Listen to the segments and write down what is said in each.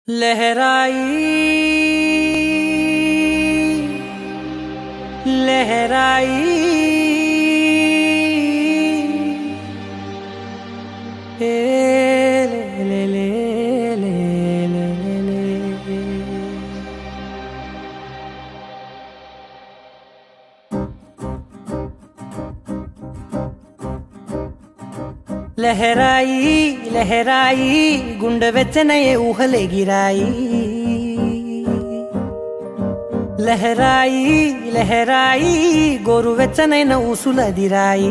लहराई लहराई ए ले ले ले ले ले ले ले లహరాయి లహరాయి గుండె వెచ్చనయే ఊహలెగిరాయి లహరాయి లహరాయి గోరు వెచ్చనైన ఊసులదిరాయి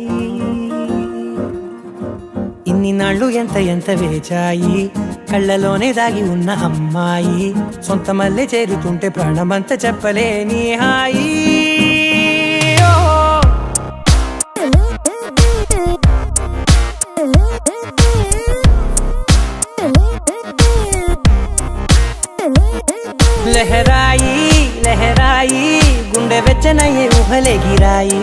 ఇన్ని నాళ్ళు ఎంత ఎంత వేచాయి కళ్ళలోనే దాగి ఉన్న అమ్మాయి సొంత మల్లె చేరుతుంటే ప్రాణమంతా చెప్పలేని హాయి ఓ లహరాయి లహరాయి గుండె వెచ్చనయ్యే ఊహలెగిరాయి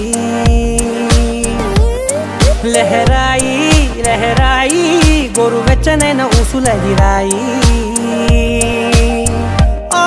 లహరాయి లహరాయి గోరు వెచ్చనైన ఊసులగిరాయి ఓ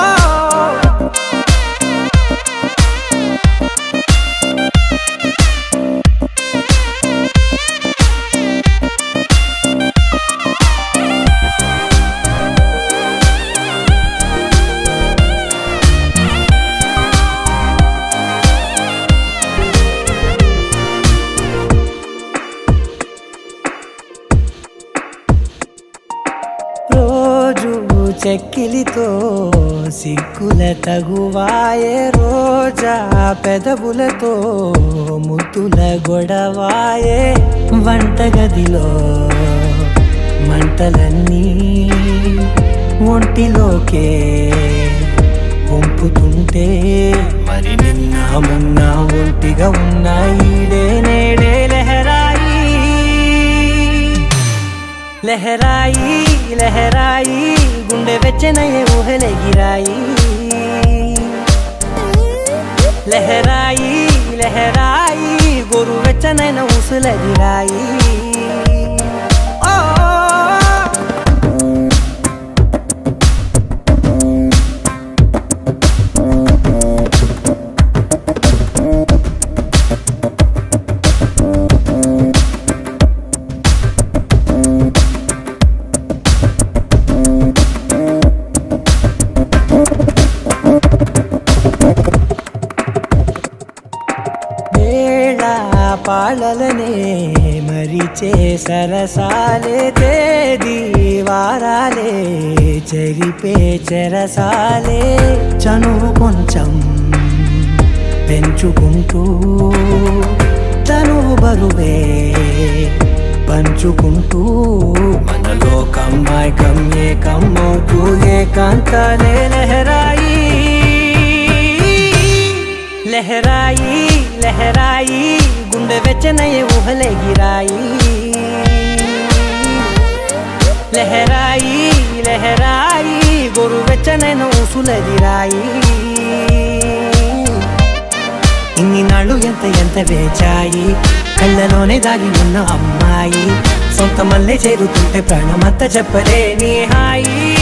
రోజు చెక్కిలితో సిగ్గుల తగువాయే రోజా పెదవులతో ముద్దుల గొడవాయే వంటగదిలో మంటలన్నీ ఒంటిలోకే వంపుతుంటే మరి నిన్న మొన్న ఒంటిగా ఉన్న ఈడే నేడే లహరాయి లహరాయి లహరాయి గుండె వెచ్చనయ్యే ఊహలెగిరాయి లహరాయి లహరాయి గోరు వెచ్చనైన ఊసులగిరాయి ఓ వేళ పాడలనే మరిచే సరసాలే తేదీ వారాలే చెరిపే చెరసాలే చనువు కొంచెం పెంచుకుంటూ తనువు బరువే పంచుకుంటూ మనలో కమ్మాయికం ఏకమ్మవుతూ ఏకాంతాలే లహరాయి లహరాయి లహరాయి గుండె వెచ్చనయ్యే ఊహలెగిరాయి లహరాయి లహరాయి గోరు వెచ్చనైన ఊసులదిరాయి ఇన్ని నాళ్ళు ఎంత ఎంత వేచాయి కళ్ళలోనే దాగి ఉన్న అమ్మాయి సొంత మల్లె చేరుతుంటే ప్రాణమంతా చెప్పలేని హాయి